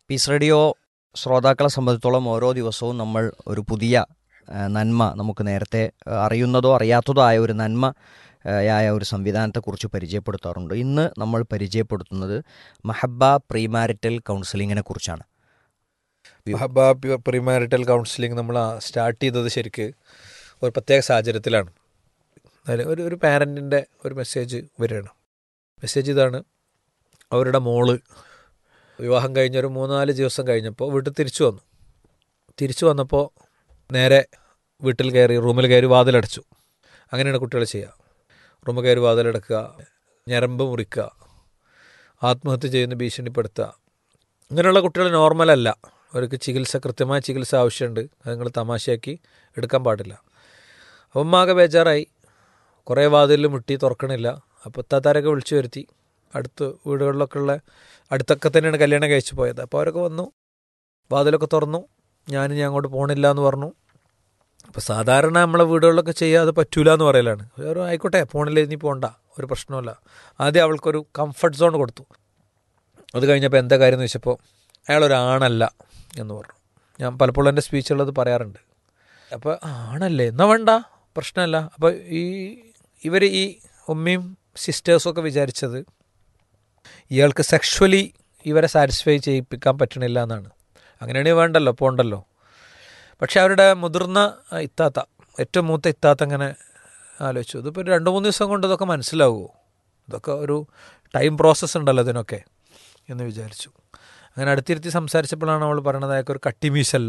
piece radio ശ്രോതാക്കളെ സംബന്ധിച്ചോളം ഓരോ ദിവസവും നമ്മൾ ഒരു പുതിയ ആ, നന്മ നമുക്ക് നേരത്തെ ആ, അറിയുന്നതോ അറിയാത്തതോ ആയ ഒരു നന്മ ആ, ആയ ഒരു സംവിധാനത്തെക്കുറിച്ച് പരിചയപ്പെടുത്താറുണ്ട് ഇന്ന് നമ്മൾ പരിചയപ്പെടുത്തുന്നത് മഹബ പ്രീമാരിറ്റൽ കൗൺസിലിങ്ങിനെ കുറിച്ചാണ് മഹബ പ്രിമാരിറ്റൽ കൗൺസിലിംഗ് നമ്മൾ സ്റ്റാർട്ട് ചെയ്തത് ശരിക്ക് ഒരു പ്രത്യേക സാഹചര്യത്തിലാണ് അതിൽ ഒരു ഒരു പാരൻറ്റിൻ്റെ ഒരു മെസ്സേജ് വരികയാണ് മെസ്സേജ് ഇതാണ് അവരുടെ മോള് വിവാഹം കഴിഞ്ഞ ഒരു മൂന്നാല് ദിവസം കഴിഞ്ഞപ്പോൾ വീട്ടിൽ തിരിച്ചു വന്നു തിരിച്ചു വന്നപ്പോൾ നേരെ വീട്ടിൽ കയറി റൂമിൽ കയറി വാതിലടച്ചു അങ്ങനെയാണ് കുട്ടികൾ ചെയ്യുക റൂമിൽ കയറി വാതിലടക്കുക ഞരമ്പ് മുറിക്കുക ആത്മഹത്യ ചെയ്യുന്ന ഭീഷണിപ്പെടുത്തുക ഇങ്ങനെയുള്ള കുട്ടികൾ നോർമലല്ല അവർക്ക് ചികിത്സ കൃത്യമായ ചികിത്സ ആവശ്യമുണ്ട് അത് നിങ്ങൾ തമാശയാക്കി എടുക്കാൻ പാടില്ല അപ്പം ഉമ്മാകെ ബേജാറായി കുറേ വാതിലിൽ മുട്ടി തുറക്കണില്ല അപ്പോൾ ഇത്താത്താരൊക്കെ വിളിച്ചു വരുത്തി അടുത്ത് വീടുകളിലൊക്കെ ഉള്ള അടുത്തൊക്കെ തന്നെയാണ് കല്യാണം കഴിച്ചു പോയത് അപ്പോൾ അവരൊക്കെ വന്നു വാതിലൊക്കെ തുറന്നു ഞാൻ ഞാൻ അങ്ങോട്ട് പോകണില്ല എന്ന് പറഞ്ഞു അപ്പോൾ സാധാരണ നമ്മളെ വീടുകളിലൊക്കെ ചെയ്യാതെ പറ്റൂല എന്ന് പറയലാണ് ഒരു ആയിക്കോട്ടെ പോണില്ല നീ പോകണ്ട ഒരു പ്രശ്നമല്ല ആദ്യം അവൾക്കൊരു കംഫർട്ട് സോൺ കൊടുത്തു അത് കഴിഞ്ഞപ്പോൾ എന്താ കാര്യം എന്ന് വെച്ചപ്പോൾ അയാളൊരാണല്ല എന്ന് പറഞ്ഞു ഞാൻ പലപ്പോഴും എൻ്റെ സ്പീച്ചുള്ളത് പറയാറുണ്ട് അപ്പോൾ ആണല്ലേ എന്നാ വേണ്ട പ്രശ്നമല്ല അപ്പോൾ ഈ ഇവർ ഈ ഉമ്മയും സിസ്റ്റേഴ്സും ഒക്കെ വിചാരിച്ചത് ഇയാൾക്ക് സെക്ഷുവലി ഇവരെ സാറ്റിസ്ഫൈ ചെയ്യിപ്പിക്കാൻ പറ്റണില്ല എന്നാണ് അങ്ങനെയാണെങ്കിൽ വേണ്ടല്ലോ പോണ്ടല്ലോ പക്ഷെ അവരുടെ മുതിർന്ന ഇത്താത്ത ഏറ്റവും മൂത്ത ഇത്താത്ത അങ്ങനെ ആലോചിച്ചു ഇതിപ്പോൾ രണ്ട് മൂന്ന് ദിവസം കൊണ്ട് ഇതൊക്കെ മനസ്സിലാവുമോ ഇതൊക്കെ ഒരു ടൈം പ്രോസസ്സ് ഉണ്ടല്ലോ ഇതിനൊക്കെ എന്ന് വിചാരിച്ചു അങ്ങനെ അടുത്തിരുത്തി സംസാരിച്ചപ്പോഴാണ് അവൾ പറയണത് അയാൾക്ക് ഒരു കട്ടിമീശല്ല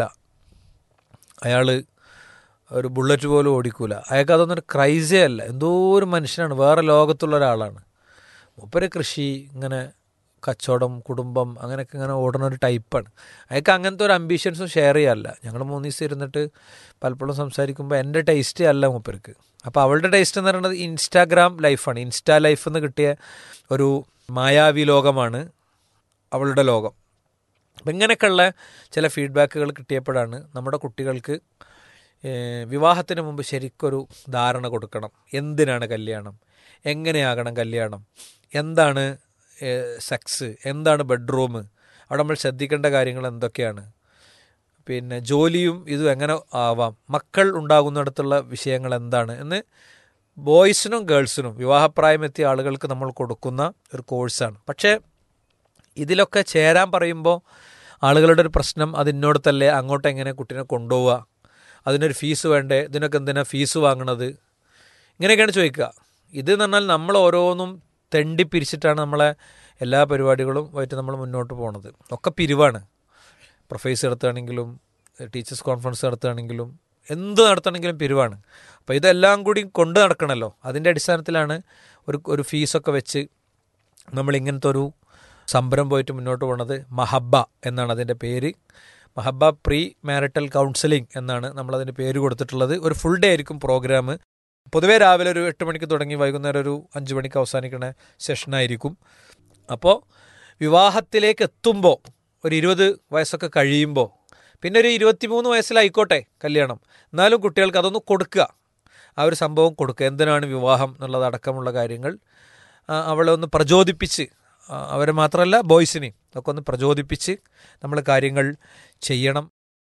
അയാൾ ഒരു ബുള്ളറ്റ് പോലും ഓടിക്കൂല അയാൾക്ക് അതൊന്നും ഒരു ക്രൈസേ അല്ല എന്തോ ഒരു മനുഷ്യനാണ് വേറെ ലോകത്തുള്ള ഒരാളാണ് മൂപ്പര് കൃഷി ഇങ്ങനെ കച്ചവടം കുടുംബം അങ്ങനെയൊക്കെ ഇങ്ങനെ ഓടുന്ന ഒരു ടൈപ്പാണ് അയാൾക്ക് അങ്ങനത്തെ ഒരു അംബീഷൻസും ഷെയർ ചെയ്യാറില്ല ഞങ്ങൾ മൂന്ന് ദിവസം ഇരുന്നിട്ട് പലപ്പോഴും സംസാരിക്കുമ്പോൾ എൻ്റെ ടേസ്റ്റ് അല്ല മൂപ്പർക്ക് അപ്പോൾ അവളുടെ ടേസ്റ്റ് എന്ന് പറയുന്നത് ഇൻസ്റ്റാഗ്രാം ലൈഫാണ് ഇൻസ്റ്റാ ലൈഫ് എന്ന് കിട്ടിയ ഒരു മായാവി ലോകമാണ് അവളുടെ ലോകം അപ്പം ഇങ്ങനെയൊക്കെയുള്ള ചില ഫീഡ്ബാക്കുകൾ കിട്ടിയപ്പോഴാണ് നമ്മുടെ കുട്ടികൾക്ക് ഏഹ്, വിവാഹത്തിന് മുമ്പ് ശരിക്കൊരു ധാരണ കൊടുക്കണം എന്തിനാണ് കല്യാണം എങ്ങനെയാകണം കല്യാണം എന്താണ് സെക്സ് എന്താണ് ബെഡ്റൂം അവിടെ നമ്മൾ ശ്രദ്ധിക്കേണ്ട കാര്യങ്ങൾ എന്തൊക്കെയാണ് പിന്നെ ജോലിയും ഇതും എങ്ങനെ ആവാം മക്കൾ ഉണ്ടാകുന്നിടത്തുള്ള വിഷയങ്ങൾ എന്താണ് എന്ന് ബോയ്സിനും ഗേൾസിനും വിവാഹപ്രായമെത്തിയ ആളുകൾക്ക് നമ്മൾ കൊടുക്കുന്ന ഒരു കോഴ്സാണ് പക്ഷേ ഇതിലൊക്കെ ചേരാൻ പറയുമ്പോൾ ആളുകളുടെ ഒരു പ്രശ്നം അത് ഇന്നോടത്തല്ലേ അങ്ങോട്ട് എങ്ങനെ കുട്ടീനെ കൊണ്ടുപോവുക അതിനൊരു ഫീസ് വേണ്ടേ ഇതിനൊക്കെ എന്തിനാ ഫീസ് വാങ്ങണത് ഇങ്ങനെയൊക്കെയാണ് ചോദിക്കുക ഇത് എന്ന് പറഞ്ഞാൽ നമ്മൾ ഓരോന്നും തെണ്ടി പിരിച്ചിട്ടാണ് നമ്മളെ എല്ലാ പരിപാടികളും ആയിട്ട് നമ്മൾ മുന്നോട്ട് പോണത് ഒക്കെ പിരിവാണ് പ്രൊഫൈസ് നടത്തുകയാണെങ്കിലും ടീച്ചേഴ്സ് കോൺഫറൻസ് നടത്തുകയാണെങ്കിലും എന്ത് നടത്തണമെങ്കിലും പിരിവാണ് അപ്പോൾ ഇതെല്ലാം കൂടി കൊണ്ട് നടക്കണമല്ലോ അതിൻ്റെ അടിസ്ഥാനത്തിലാണ് ഒരു ഒരു ഫീസൊക്കെ വെച്ച് നമ്മൾ ഇങ്ങനത്തെ ഒരു സംരംഭം പോയിട്ട് മുന്നോട്ട് പോണത് മഹബ എന്നാണ് അതിൻ്റെ പേര് മഹബ പ്രീ മാരിറ്റൽ കൗൺസിലിംഗ് എന്നാണ് നമ്മളതിൻ്റെ പേര് കൊടുത്തിട്ടുള്ളത് ഒരു ഫുൾ ഡേ ആയിരിക്കും പ്രോഗ്രാം പൊതുവേ രാവിലെ ഒരു എട്ട് മണിക്ക് തുടങ്ങി വൈകുന്നേരം ഒരു അഞ്ച് മണിക്ക് അവസാനിക്കുന്ന സെഷനായിരിക്കും അപ്പോൾ വിവാഹത്തിലേക്ക് എത്തുമ്പോൾ ഒരു ഇരുപത് വയസ്സൊക്കെ കഴിയുമ്പോൾ പിന്നെ ഒരു ഇരുപത്തിമൂന്ന് വയസ്സിലായിക്കോട്ടെ കല്യാണം എന്നാലും കുട്ടികൾക്ക് അതൊന്ന് കൊടുക്കുക ആ ഒരു സംഭവം കൊടുക്കുക എന്തിനാണ് വിവാഹം എന്നുള്ളതടക്കമുള്ള കാര്യങ്ങൾ ആ, അവളെ ഒന്ന് പ്രചോദിപ്പിച്ച് ആ, അവരെ മാത്രമല്ല ബോയ്സിനെയും ഒക്കെ ഒന്ന് പ്രചോദിപ്പിച്ച് നമ്മൾ കാര്യങ്ങൾ ചെയ്യണം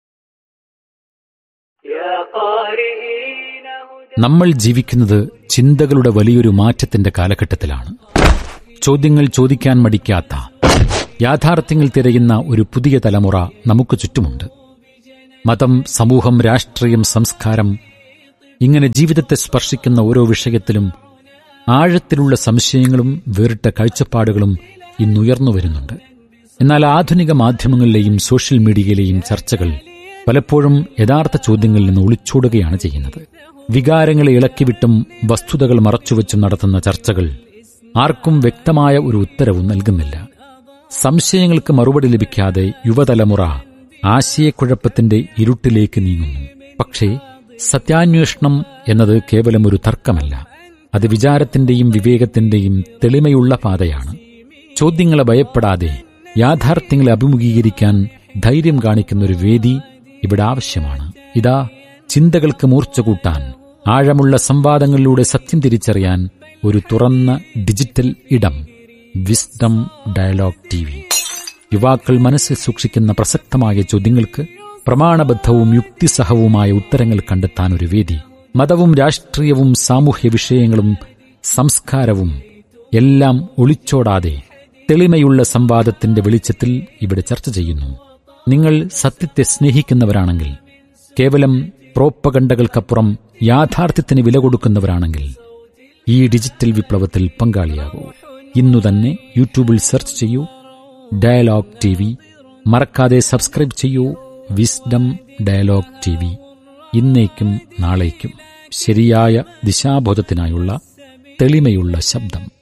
നമ്മൾ ജീവിക്കുന്നത് ചിന്തകളുടെ വലിയൊരു മാറ്റത്തിന്റെ കാലഘട്ടത്തിലാണ് ചോദ്യങ്ങൾ ചോദിക്കാൻ മടിക്കാത്ത യാഥാർത്ഥ്യങ്ങൾ തിരയുന്ന ഒരു പുതിയ തലമുറ നമുക്ക് ചുറ്റുമുണ്ട് മതം സമൂഹം രാഷ്ട്രീയം സംസ്കാരം ഇങ്ങനെ ജീവിതത്തെ സ്പർശിക്കുന്ന ഓരോ വിഷയത്തിലും ആഴത്തിലുള്ള സംശയങ്ങളും വേറിട്ട കാഴ്ചപ്പാടുകളും ഇന്നുയർന്നു വരുന്നുണ്ട് എന്നാൽ ആധുനിക മാധ്യമങ്ങളിലെയും സോഷ്യൽ മീഡിയയിലെയും ചർച്ചകൾ പലപ്പോഴും യഥാർത്ഥ ചോദ്യങ്ങളിൽ നിന്ന് ഒളിച്ചോടുകയാണ് ചെയ്യുന്നത് വികാരങ്ങളെ ഇളക്കിവിട്ടും വസ്തുതകൾ മറച്ചുവെച്ചും നടത്തുന്ന ചർച്ചകൾ ആർക്കും വ്യക്തമായ ഒരു ഉത്തരവും നൽകുന്നില്ല സംശയങ്ങൾക്ക് മറുപടി ലഭിക്കാതെ യുവതലമുറ ആശയക്കുഴപ്പത്തിന്റെ ഇരുട്ടിലേക്ക് നീങ്ങുന്നു പക്ഷേ സത്യാന്വേഷണം എന്നത് കേവലം ഒരു തർക്കമല്ല അത് വിചാരത്തിന്റെയും വിവേകത്തിന്റെയും തെളിമയുള്ള പാതയാണ് ചോദ്യങ്ങളെ ഭയപ്പെടാതെ യാഥാർത്ഥ്യങ്ങളെ അഭിമുഖീകരിക്കാൻ ധൈര്യം കാണിക്കുന്ന ഒരു വേദി ഇവിടെ ആവശ്യമാണ് ഇതാ ചിന്തകൾക്ക് മൂർച്ച കൂട്ടാൻ ആഴമുള്ള സംവാദങ്ങളിലൂടെ സത്യം തിരിച്ചറിയാൻ ഒരു തുറന്ന ഡിജിറ്റൽ ഇടം വിസ്ഡം ഡയലോഗ് ടി വി യുവാക്കൾ മനസ്സിൽ സൂക്ഷിക്കുന്ന പ്രസക്തമായ ചോദ്യങ്ങൾക്ക് പ്രമാണബദ്ധവും യുക്തിസഹവുമായ ഉത്തരങ്ങൾ കണ്ടെത്താൻ ഒരു വേദി മതവും രാഷ്ട്രീയവും സാമൂഹ്യ വിഷയങ്ങളും സംസ്കാരവും എല്ലാം ഒളിച്ചോടാതെ തെളിമയുള്ള സംവാദത്തിന്റെ വെളിച്ചത്തിൽ ഇവിടെ ചർച്ച ചെയ്യുന്നു നിങ്ങൾ സത്യത്തെ സ്നേഹിക്കുന്നവരാണെങ്കിൽ കേവലം പ്രോപ്പകണ്ടകൾക്കപ്പുറം യാഥാർത്ഥ്യത്തിന് വില കൊടുക്കുന്നവരാണെങ്കിൽ ഈ ഡിജിറ്റൽ വിപ്ലവത്തിൽ പങ്കാളിയാകൂ ഇന്നു തന്നെ യൂട്യൂബിൽ സെർച്ച് ചെയ്യൂ ഡയലോഗ് ടി വി മറക്കാതെ സബ്സ്ക്രൈബ് ചെയ്യൂ വിസ്ഡം ഡയലോഗ് ടി വി ഇന്നേക്കും നാളേക്കും ശരിയായ ദിശാബോധത്തിനായുള്ള തെളിമയുള്ള ശബ്ദം